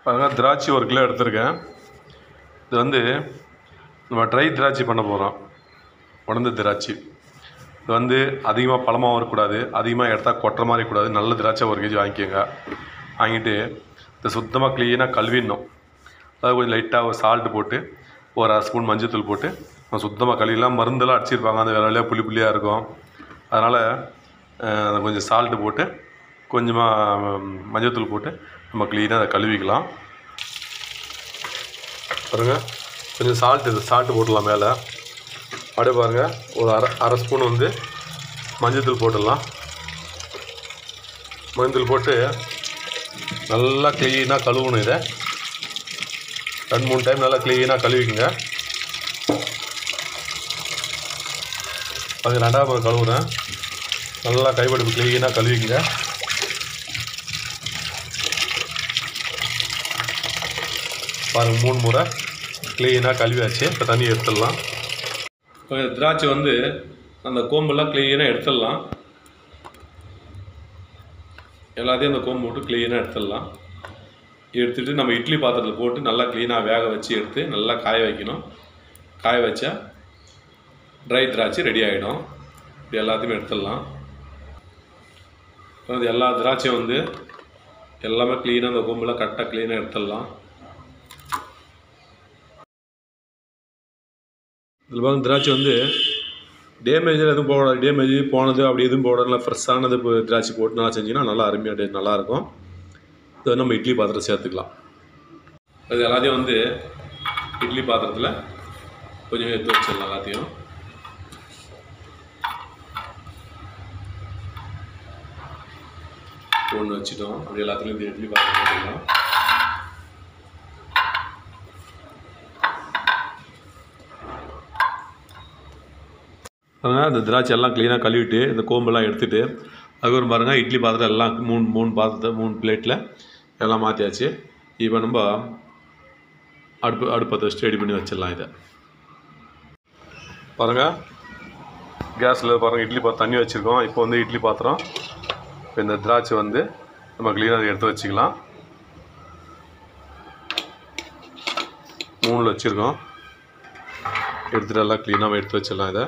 பாருங்கள் திராட்சை ஒரு கிலோ எடுத்திருக்கேன் இது வந்து நம்ம ட்ரை திராட்சை பண்ண போகிறோம் உடந்த திராட்சை இது வந்து அதிகமாக பழமாகவும் இருக்கக்கூடாது அதிகமாக எடுத்தால் கொட்டுற மாதிரி கூடாது நல்ல திராட்சை ஒரு கேஜி வாங்கிக்கோங்க வாங்கிட்டு இதை சுத்தமாக க்ளீனாக கழுவிடணும் அதாவது கொஞ்சம் லைட்டாக ஒரு சால்ட்டு போட்டு ஒரு அரை ஸ்பூன் மஞ்சத்தூள் போட்டு நம்ம சுத்தமாக கழுவிலாம் மருந்தெல்லாம் அடிச்சிருப்பாங்க அந்த வேலை வேலையாக புளி புளியாக இருக்கும் அதனால் அதை கொஞ்சம் சால்ட்டு போட்டு கொஞ்சமாக மஞ்சத்தூள் போட்டு நம்ம க்ளீனாக அதை கழுவிக்கலாம் பாருங்கள் கொஞ்சம் சால்ட் இது சால்ட்டு போட்டுடலாம் மேலே அப்படியே பாருங்கள் ஒரு அரை அரை ஸ்பூன் வந்து மஞ்சத்தூள் போட்டுடலாம் மஞ்சத்தூள் போட்டு நல்லா க்ளீனாக கழுவணும் இதை ரெண்டு மூணு டைம் நல்லா க்ளீனாக கழுவிக்குங்க அது ரெண்டாவது முறை கழுவுறேன் நல்லா கைப்படி க்ளீனாக கழுவிக்குங்க பாருங்கள் மூணு முறை க்ளீனாக கழுவியாச்சு இப்போ தண்ணி எடுத்துடலாம் இப்போ திராட்சை வந்து அந்த கோம்பெல்லாம் க்ளீனாக எடுத்துடலாம் எல்லாத்தையும் அந்த கோம்பு போட்டு க்ளீனாக எடுத்துடலாம் எடுத்துகிட்டு நம்ம இட்லி பாத்திரத்தில் போட்டு நல்லா க்ளீனாக வேக வச்சு எடுத்து நல்லா காய வைக்கணும் காய வச்சா ட்ரை திராட்சை ரெடி ஆகிடும் இப்படி எல்லாத்தையுமே எடுத்துடலாம் இப்போ அது எல்லா திராட்சையும் வந்து எல்லாமே க்ளீனாக அந்த கொம்பெல்லாம் கரெக்டாக க்ளீனாக எடுத்துடலாம் இதில் பார்க்க திராட்சை வந்து டேமேஜ் எதுவும் போடாது டேமேஜ் போனது அப்படி எதுவும் போடாது ஃப்ரெஷ்ஷானது இப்போ திராட்சை போட்டு நல்லா செஞ்சிங்கன்னா நல்லா அருமையாக டே நல்லாயிருக்கும் இது வந்து நம்ம இட்லி பாத்திரம் சேர்த்துக்கலாம் இது எல்லாத்தையும் வந்து இட்லி பாத்திரத்தில் கொஞ்சம் எடுத்து வச்சிடலாம் எல்லாத்தையும் ஒன்று வச்சுட்டோம் அப்படி எல்லாத்துலேயும் இந்த இட்லி பாத்திரம் போட்டுக்கலாம் பாருங்கள் இந்த திராட்சை எல்லாம் க்ளீனாக கழுவிட்டு இந்த கோம்பெல்லாம் எடுத்துகிட்டு அதுக்கப்புறம் பாருங்கள் இட்லி பாத்திரம் எல்லாம் மூணு மூணு பாத்திரத்தை மூணு பிளேட்டில் எல்லாம் மாற்றியாச்சு இப்போ நம்ம அடுப்பு அடுப்பத்தை வச்சு ரெடி பண்ணி வச்சிடலாம் இதை பாருங்கள் கேஸில் பாருங்கள் இட்லி பாத்திரம் தண்ணி வச்சுருக்கோம் இப்போ வந்து இட்லி பாத்திரம் இப்போ இந்த திராட்சை வந்து நம்ம க்ளீனாக எடுத்து வச்சுக்கலாம் மூணில் வச்சுருக்கோம் எடுத்துகிட்டு எல்லாம் க்ளீனாக எடுத்து வச்சிடலாம் இதை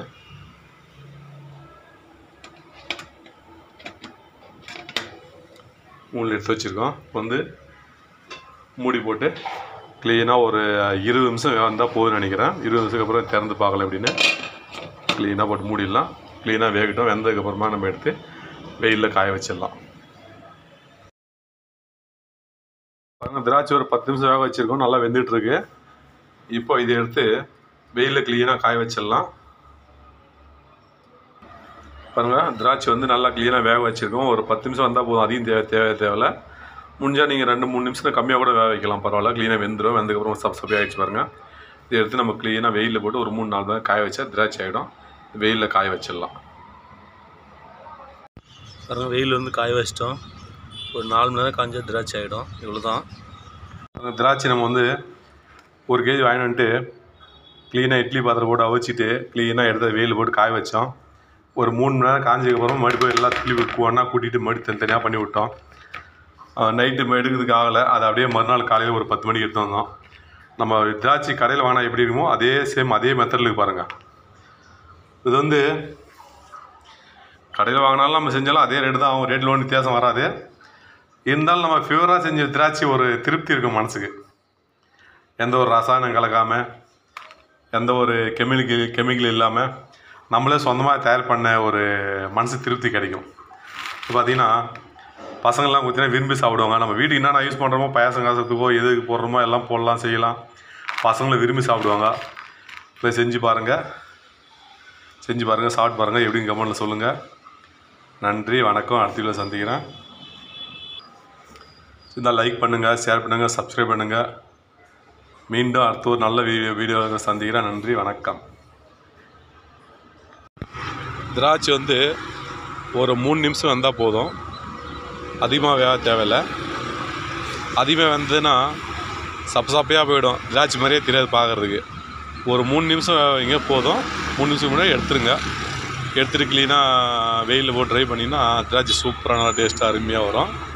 மூணு எடுத்து வச்சுருக்கோம் வந்து மூடி போட்டு க்ளீனாக ஒரு இருபது நிமிஷம் வந்தால் போதும்னு நினைக்கிறேன் இருபது நிமிஷத்துக்கு அப்புறம் திறந்து பார்க்கல அப்படின்னு க்ளீனாக போட்டு மூடிடலாம் க்ளீனாக வேகட்டும் வெந்ததுக்கப்புறமா நம்ம எடுத்து வெயிலில் காய வச்சிடலாம் பாருங்க திராட்சை ஒரு பத்து நிமிஷம் வேக வச்சுருக்கோம் நல்லா வெந்துட்டுருக்கு இப்போ இதை எடுத்து வெயிலில் க்ளீனாக காய வச்சிடலாம் பாருங்கள் திராட்சை வந்து நல்லா க்ளீனாக வேக வச்சுருக்கோம் ஒரு பத்து நிமிஷம் வந்தால் போதும் அதிகம் தேவை தேவை தேவையில்ல முடிஞ்சால் நீங்கள் ரெண்டு மூணு நிமிஷம் கம்மியாக கூட வேக வைக்கலாம் பரவாயில்ல க்ளீனாக வெந்துடும் வெந்ததுக்கப்புறம் சப் சப்பி ஆகிடுச்சு பாருங்கள் இதை எடுத்து நம்ம க்ளீனாக வெயிலில் போட்டு ஒரு மூணு நாலு தான் காய வச்சா திராட்சை ஆகிடும் வெயிலில் காய வச்சிடலாம் பாருங்கள் வெயில் வந்து காய வச்சிட்டோம் ஒரு நாலு மணி நேரம் காஞ்சா திராட்சை ஆகிடும் இவ்வளோ தான் அந்த திராட்சை நம்ம வந்து ஒரு கேஜி வாங்கிட்டு வந்துட்டு க்ளீனாக இட்லி பாத்திரம் போட்டு அவிச்சிட்டு க்ளீனாக எடுத்து வெயில் போட்டு காய வச்சோம் ஒரு மூணு மணி நேரம் காஞ்சதுக்கப்புறம் மறுபடியும் போய் எல்லா துளி ஒன்றா கூட்டிகிட்டு மறுபடியும் தனித்தனியாக பண்ணி விட்டோம் நைட்டு எடுக்கிறதுக்கு ஆகலை அதை அப்படியே மறுநாள் காலையில் ஒரு பத்து மணிக்கு எடுத்து வந்தோம் நம்ம திராட்சை கடையில் வாங்கினா எப்படி இருக்குமோ அதே சேம் அதே மெத்தடில் பாருங்கள் இது வந்து கடையில் வாங்கினாலும் நம்ம செஞ்சாலும் அதே ரேட்டு தான் ஆகும் ரேட்டில் ஒன்றும் வித்தியாசம் வராது இருந்தாலும் நம்ம ஃபியூராக செஞ்ச திராட்சை ஒரு திருப்தி இருக்கும் மனசுக்கு எந்த ஒரு ரசாயனம் கலக்காமல் எந்த ஒரு கெமிக்கல் கெமிக்கல் இல்லாமல் நம்மளே சொந்தமாக தயார் பண்ண ஒரு மனசு திருப்தி கிடைக்கும் இப்போ பார்த்தீங்கன்னா பசங்கள்லாம் பார்த்தீங்கன்னா விரும்பி சாப்பிடுவாங்க நம்ம வீட்டுக்கு என்னென்ன யூஸ் பண்ணுறோமோ பாயாசம் காசத்துக்கோ எதுக்கு போடுறோமோ எல்லாம் போடலாம் செய்யலாம் பசங்களும் விரும்பி சாப்பிடுவாங்க இப்போ செஞ்சு பாருங்கள் செஞ்சு பாருங்கள் சாப்பிட்டு பாருங்கள் எப்படின்னு கமெண்ட்டில் சொல்லுங்கள் நன்றி வணக்கம் அடுத்த வீடியோ சந்திக்கிறேன் இருந்தால் லைக் பண்ணுங்கள் ஷேர் பண்ணுங்கள் சப்ஸ்கிரைப் பண்ணுங்கள் மீண்டும் அடுத்த ஒரு நல்ல வீடியோ வீடியோ சந்திக்கிறேன் நன்றி வணக்கம் திராட்சை வந்து ஒரு மூணு நிமிஷம் வந்தால் போதும் அதிகமாக வேக தேவையில்லை அதிகமாக வந்ததுன்னா சப்ப சப்பையாக போயிடும் திராட்சை மாதிரியே தெரியாது பார்க்குறதுக்கு ஒரு மூணு நிமிஷம் வேக வைங்க போதும் மூணு நிமிஷம் முன்னாடி எடுத்துருங்க எடுத்துகிட்டு க்ளீனாக வெயிலில் போட்டு ட்ரை பண்ணிங்கன்னா திராட்சை சூப்பராக நல்லா டேஸ்ட்டாக அருமையாக வரும்